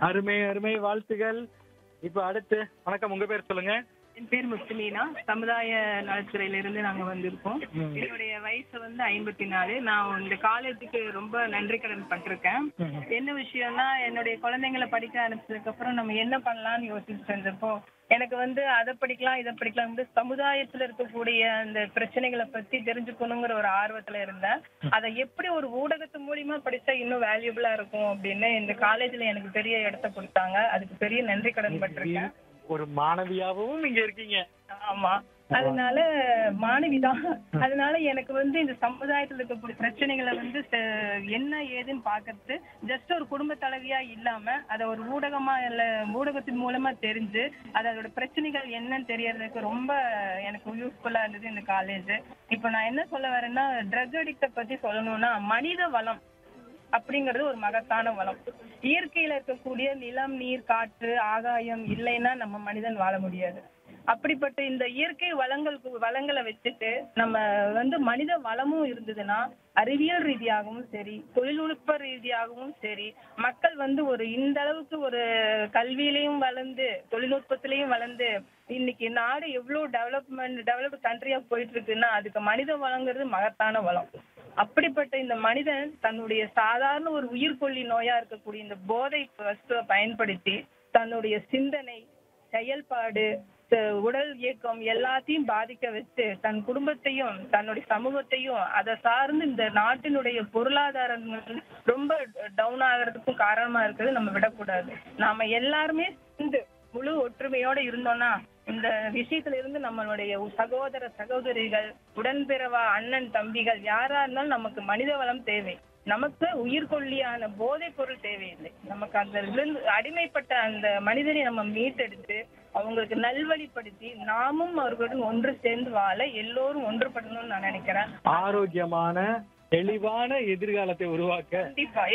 அருமை அருமை வாழ்த்துகள் இப்ப அடுத்து வணக்கம் உங்க பேர் சொல்லுங்க என் பேர் முத்துலீனா சமுதாய நலத்துறையில இருந்து நாங்க வந்திருக்கோம் ம். என்னுடைய வயசு வந்து ஐம்பத்தி நாலு நான் இந்த காலேஜுக்கு ரொம்ப நன்றி கடன் பட்டிருக்கேன் ம். என்ன விஷயம்னா என்னுடைய குழந்தைங்களை படிக்க ஆரம்பிச்சதுக்கு அப்புறம் நம்ம என்ன பண்ணலாம்னு யோசிச்சுட்டு இருந்தப்போ எனக்கு வந்து அதை படிக்கலாம் இதை படிக்கலாம் வந்து சமுதாயத்துல இருக்கக்கூடிய அந்த பிரச்சனைகளை பத்தி தெரிஞ்சுக்கணுங்கிற ஒரு ஆர்வத்துல இருந்தேன் அதை எப்படி ஒரு ஊடகத்து மூலியமா படிச்சா இன்னும் வேல்யூபிளா இருக்கும் அப்படின்னு இந்த காலேஜ்ல எனக்கு பெரிய இடத்த கொடுத்தாங்க அதுக்கு பெரிய நன்றி கடன் பட்டிருக்கேன் ஒரு மாணவியாகவும் இங்க இருக்கீங்க ஆமா அதனால மாணவிதான் அதனால எனக்கு வந்து இந்த சமுதாயத்துல இருக்கக்கூடிய பிரச்சனைகளை வந்து ச- என்ன ஏதுன்னு பாக்குறது ஜஸ்ட் ஒரு குடும்ப தலைவியா இல்லாம அத ஒரு ஊடகமா இல்ல ஊடகத்தின் மூலமா தெரிஞ்சு அது அதோட பிரச்சனைகள் என்னன்னு தெரியறதுக்கு ரொம்ப எனக்கு யூஸ்ஃபுல்லா இருந்தது இந்த காலேஜ் இப்ப நான் என்ன சொல்ல வரேன்னா ட்ரக் அடிக்ட பத்தி சொல்லணும்னா மனித வளம் அப்படிங்கிறது ஒரு மகத்தான வளம் இயற்கையில இருக்கக்கூடிய நிலம் நீர் காற்று ஆகாயம் இல்லைன்னா நம்ம மனிதன் வாழ முடியாது அப்படிப்பட்ட இந்த இயற்கை வளங்கள் வளங்களை வச்சுட்டு நம்ம வந்து மனித வளமும் இருந்ததுன்னா அறிவியல் ரீதியாகவும் சரி தொழில்நுட்ப ரீதியாகவும் சரி மக்கள் வந்து ஒரு இந்த அளவுக்கு ஒரு கல்வியிலையும் வளர்ந்து தொழில்நுட்பத்திலையும் வளர்ந்து இன்னைக்கு நாடு எவ்வளவு டெவலப்மெண்ட் டெவலப்டு கண்ட்ரியா போயிட்டு இருக்குன்னா அதுக்கு மனித வளங்கிறது மகத்தான வளம் அப்படிப்பட்ட இந்த மனிதன் தன்னுடைய சாதாரண ஒரு உயிர்கொல்லி நோயா இருக்கக்கூடிய இந்த போதை வஸ்துவை பயன்படுத்தி தன்னுடைய சிந்தனை செயல்பாடு த- உடல் இயக்கம் எல்லாத்தையும் பாதிக்க வச்சு தன் குடும்பத்தையும் தன்னுடைய சமூகத்தையும் அதை சார்ந்து இந்த நாட்டினுடைய பொருளாதாரம் வந்து ரொம்ப டவுன் ஆகிறதுக்கும் காரணமா இருக்கிறது நம்ம விடக்கூடாது நாம எல்லாருமே சேர்ந்து முழு ஒற்றுமையோட இருந்தோம்னா இந்த விஷயத்துல இருந்து நம்மளுடைய சகோதர சகோதரிகள் உடன்பிறவா அண்ணன் தம்பிகள் யாரா இருந்தாலும் நமக்கு மனித வளம் தேவை நமக்கு உயிர்கொல்லியான போதைப் பொருள் தேவையில்லை நமக்கு அந்த இருந்து அடிமைப்பட்ட அந்த மனிதனை நம்ம மீட்டெடுத்து அவங்களுக்கு நல்வழிப்படுத்தி நாமும் அவர்களுடன் ஒன்று சேர்ந்து வாழ எல்லோரும் ஒன்றுபடணும்னு நான் நினைக்கிறேன் ஆரோக்கியமான தெளிவான எதிர்காலத்தை உருவாக்க கண்டிப்பா